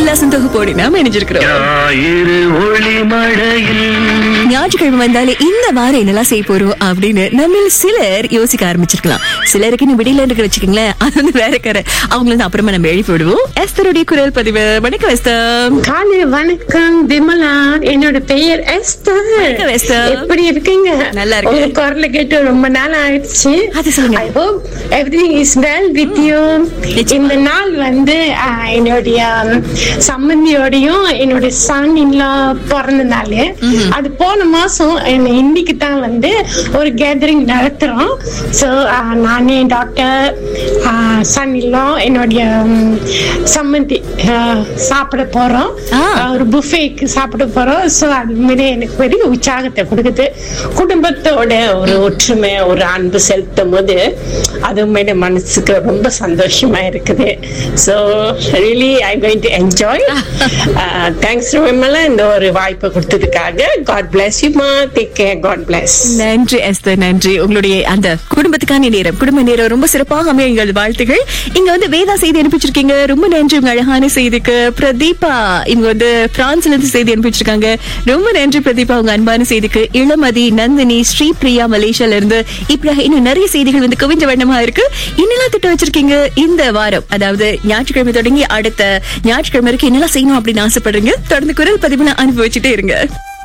உல்லாசம் தொகுப்போடு நாம இணைஞ்சிருக்கிறோம் ஞாயிறு ஒளி மழையில் ஞாயிற்றுக்கிழமை வந்தாலே இந்த வாரம் என்னெல்லாம் செய்ய போறோம் அப்படின்னு நம்ம சிலர் யோசிக்க ஆரம்பிச்சிருக்கலாம் சிலருக்கு இன்னும் விடியல இருக்கு வச்சுக்கோங்களேன் அது வந்து வேற கரை அவங்கள வந்து அப்புறமா நம்ம எழுப்பி விடுவோம் எஸ்தருடைய குரல் பதிவு வணக்கம் எஸ்தர் காலை வணக்கம் விமலா என்னோட பெயர் எஸ்தர் வணக்கம், எஸ்தர். எப்படி இருக்கீங்க நல்லா இருக்கேன். உங்க குரல கேட்டு ரொம்ப நாள் ஆயிடுச்சு அது சொல்லுங்க. I hope everything is well with you நிச்சயமா. இந்த நாள் வந்து ஆஹ், என்னுடைய ம், சம்பந்தியோடையும் என்னோட சன் இல்லா பிறந்த நாள் அது போன மாசம் என்ன- இன்னைக்கு தான் வந்து ஒரு கேதரிங் நடத்துறோம் ஸோ நானே டாக்டர் சன் இல்லா என்னுடைய ம், சம்மந்தி ஆஹ், சாப்பிட போறோம் ஆ. ஆஹ், ஒரு புஃபேக்கு சாப்பிட போறோம் ஸோ அது மாதிரி எனக்கு பெரிய உற்சாகத்தை கொடுக்குது குடும்பத்தோட ஒரு ஒற்றுமை ஒரு அன்பு செலுத்தும் போது அது உண்மையில மனசுக்கு ரொம்ப சந்தோஷமா இருக்குது so really I going to enjoy thanks Vimala இந்த ஒரு வாய்ப்பை கொடுத்ததுக்காக காட் பிளஸ் யூ மா டேக் கேர் காட் பிளஸ் நன்றி எஸ்தர் நன்றி உங்களுடைய அந்த குடும்பத்துக்கான நேரம் குடும்ப நேரம் ரொம்ப சிறப்பாக அமைய எங்கள் வாழ்த்துகள் இங்க வந்து வேதா செய்தி அனுப்பிச்சிருக்கீங்க ரொம்ப நன்றி உங்க அழகான செய்திக்கு பிரதீபா இவங்க வந்து பிரான்ஸ்ல இருந்து செய்தி அனுப்பிச்சிருக்காங்க ரொம்ப நன்றி பிரதீபா உங்க அன்பான செய்திக்கு இளமதி நந்தினி ஸ்ரீபிரியா மலேசியால இருந்து இப்படி இன்னும் நிறைய செய்திகள் வந்து குவிஞ்ச வண்ணமா இருக்கு என்னெல்லாம் திட்டம் வச்சிருக்கீங்க இந்த வாரம் அதாவது ஞாயிற்றுக்கிழமை தொடங்கி அடுத்த ஞாயிற்றுக்கிழமை வரைக்கும் என்னெல்லாம் செய்யணும் அப்படின்னு ஆசைப்படுறீங்க தொடர்ந்து குரல் பதிவுல அனுபவிச்சுட்டே இருங்க